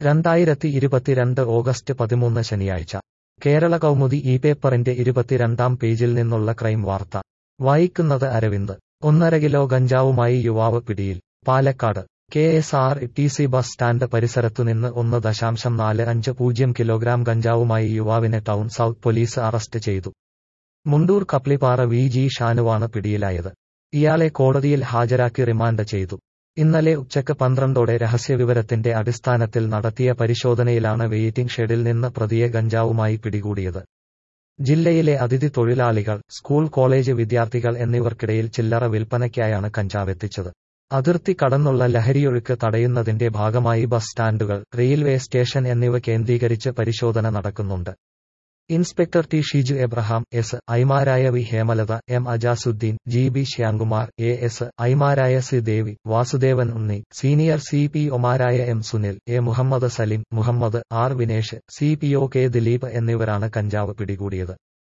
രണ്ടായിരത്തി ഇരുപത്തിരണ്ട് ഓഗസ്റ്റ് പതിമൂന്ന് ശനിയാഴ്ച കേരള കൗമുദി ഈ പേപ്പറിന്റെ ഇരുപത്തിരണ്ടാം പേജിൽ നിന്നുള്ള ക്രൈം വാർത്ത വായിക്കുന്നത് അരവിന്ദ് ഒന്നര കിലോ ഗഞ്ചാവുമായി യുവാവ് പിടിയിൽ Palakkad K S R T C bus stand പരിസരത്തുനിന്ന് ഒന്ന് ദശാംശം നാല് അഞ്ച് പൂജ്യം കിലോഗ്രാം ഗഞ്ചാവുമായി യുവാവിനെ ടൗൺ സൗത്ത് പോലീസ് അറസ്റ്റ് ചെയ്തു മുണ്ടൂർ കപ്ലിപ്പാറ വി ജി ഷാനുവാണ് പിടിയിലായത് ഇയാളെ കോടതിയിൽ ഹാജരാക്കി റിമാൻഡ് ചെയ്തു ഇന്നലെ ഉച്ചക്ക് പന്ത്രണ്ടോടെ രഹസ്യവിവരത്തിന്റെ അടിസ്ഥാനത്തിൽ നടത്തിയ പരിശോധനയിലാണ് വെയിറ്റിംഗ് ഷെഡിൽ നിന്ന് പ്രതിയെ ഗഞ്ചാവുമായി പിടികൂടിയത് ജില്ലയിലെ അതിഥി തൊഴിലാളികൾ സ്കൂൾ കോളേജ് വിദ്യാർത്ഥികൾ എന്നിവർക്കിടയിൽ ചില്ലറ വിൽപ്പനയ്ക്കായാണ് കഞ്ചാവെത്തിച്ചത് അതിർത്തി കടന്നുള്ള ലഹരിയൊഴുക്ക് തടയുന്നതിന്റെ ഭാഗമായി ബസ് സ്റ്റാൻഡുകൾ റെയിൽവേ സ്റ്റേഷൻ എന്നിവ കേന്ദ്രീകരിച്ച് പരിശോധന നടക്കുന്നുണ്ട് inspector T Shiju Abraham S ഐമാരായ V Hemalatha M Ajasuddin G B Shyamkumar A S ഐമാരായ C Devi Vasudevan Unni senior C P ഒമാരായ M Sunil A Muhammad Salim Muhammad R Vinesh C P O K Dileep എന്നിവരാണ് കഞ്ചാവ് പിടികൂടിയത്